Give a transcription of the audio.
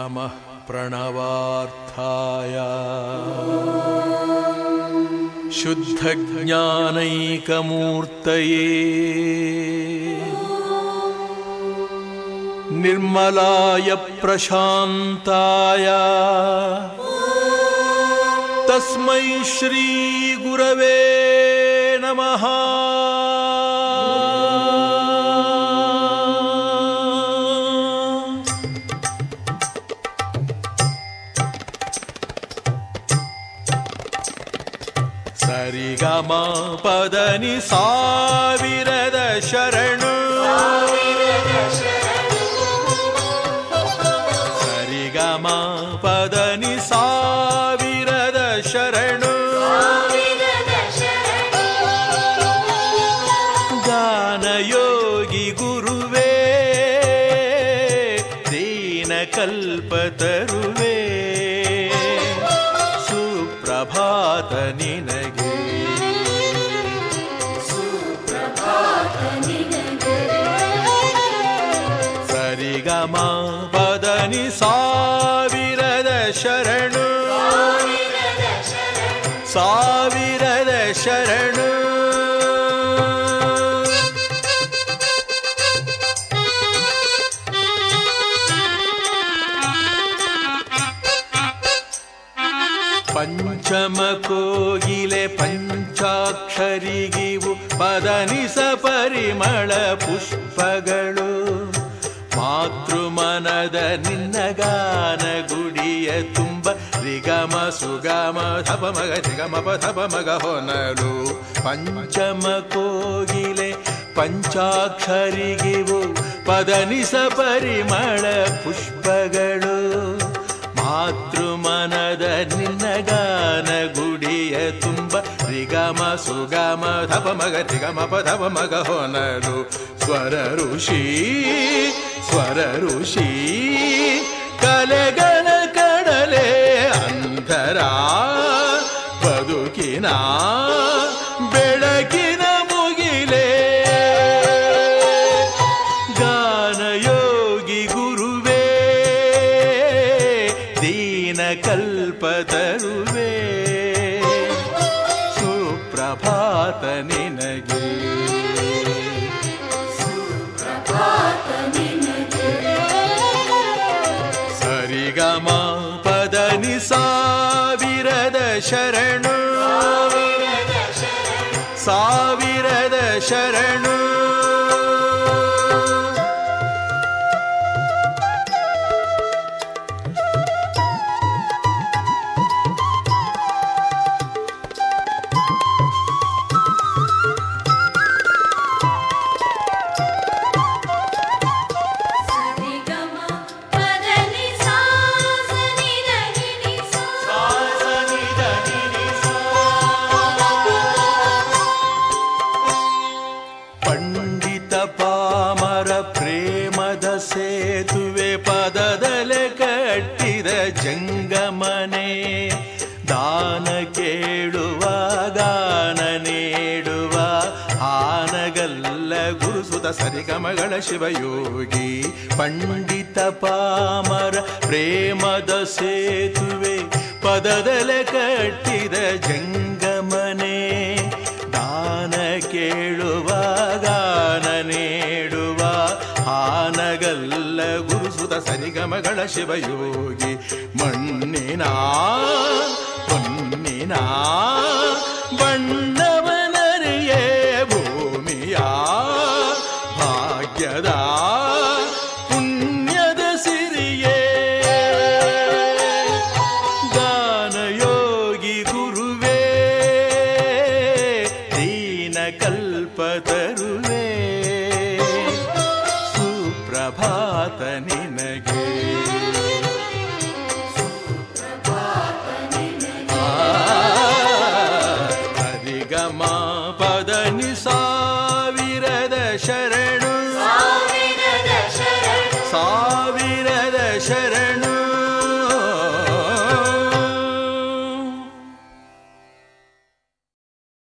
नमः प्रणवार्थाय शुद्धज्ञानैकमूर्तये निर्मलाय प्रशान्ताय तस्मै श्रीगुरवे नमः ಸರಿಗಮ ಪದನಿ ಸಾವಿರದ ಶರಣು ಸರಿಗಮ ಪದನಿ ಸಾವಿರದ ಶರಣು ಗಾನಯೋಗಿ ಗುರುವೇ ದೀನ ಕಲ್ಪತರುವೇ ಸುಪ್ರಭಾತ ನಿನಗೆ ಸರಿಗಮ ಪದನಿ ಸಾವಿರದ ಶರಣು ಸಾವಿರದ ಶರಣು ಪಂಚಮ ಕೋಗಿಲೆ ಪಂಚಾಕ್ಷರಿಗಿವು ಪದನಿಸ ಪರಿಮಳ ಪುಷ್ಪಗಳು ಮಾತೃಮನದ ನಿನ್ನ ಗಾನ ಗುಡಿಯ ತುಂಬ ರಿಗಮ ಸುಗಮ ಧಪ ಮಗ ರಿಗಮ ಪಧಪ ಮಗ ಹೊನಲು ಪಂಚಮ ಕೋಗಿಲೆ ಪಂಚಾಕ್ಷರಿಗಿವು ಪದನಿಸ ಪರಿಮಳ ಪುಷ್ಪಗಳು ಮಾತೃಮನದ ನಿನ್ನ ಗಾನ ಗುಡಿಯ ತುಂಬ ರಿಗಮ ಸುಗಮ ಧಪ ಮಗ ರಿಗಮ ಪಧಪ ಮಗ ಹೊನಲು ಸ್ವರ ಋಷಿ ಸ್ವರ ಋಷಿ ಕಲೆಗಳ ಕಡಲೆ ಅಂಧರ ಬದುಕಿನ ಬೆಳಕಿನ ಮುಗಿಲೆ ಗಾನಯೋಗಿ ಗುರುವೇ ದೀನ ಕಲ್ಪತರುವೇ ಸುಪ್ರಭಾತ ನಿನಗೆ ಸರಿಗಮ ಪದನಿ ಸಾವಿರದ ಶರಣು ಸಾವಿರದ ಶರಣು ಸರಿಗಮ ಪದನಿ ಸಾಸನಿ ಧನಿ ಸಾ ಪಂಡಿತ ಪಾಮರ ಪ್ರೇಮದ ಸೇತುವೆ ಪದದಲೆ ಕಟ್ಟಿದ ಜಂಗಮನೆ ದಾನ ಕೇಳುವ ಗಾನ ನೀಡುವ ಆನಗಲ್ಲ ಗುರುಸುತ ಸರಿಗಮಗಳ ಶಿವಯೋಗಿ ಪಂಡಿತ ಪಾಮರ ಪ್ರೇಮದ ಸೇತುವೆ ಪದದಲೆ ಕಟ್ಟಿದ ಜಂಗಮನೆ ದಾನ ಕೇಳುವ ಗಾನ ನೀಡುವ ಹಾನಗಲ್ಲ ಗುರುಸುತ ಸರಿಗಮಗಳ ಶಿವಯೋಗಿ ಮಣ್ಣಿನ ಹೊನ್ನಿನ ಬಣ್ಣವನರಿಯೇ ಭೂಮಿಯ ಭಾಗ್ಯದ ಪುಣ್ಯದ ಸಿರಿಯೇ ಗಾನಯೋಗಿ ಗುರುವೇ ದೀನ ಕಲ್ಪತರುವೇ ಸುಪ್ರಭಾತ ನಿನಗೆ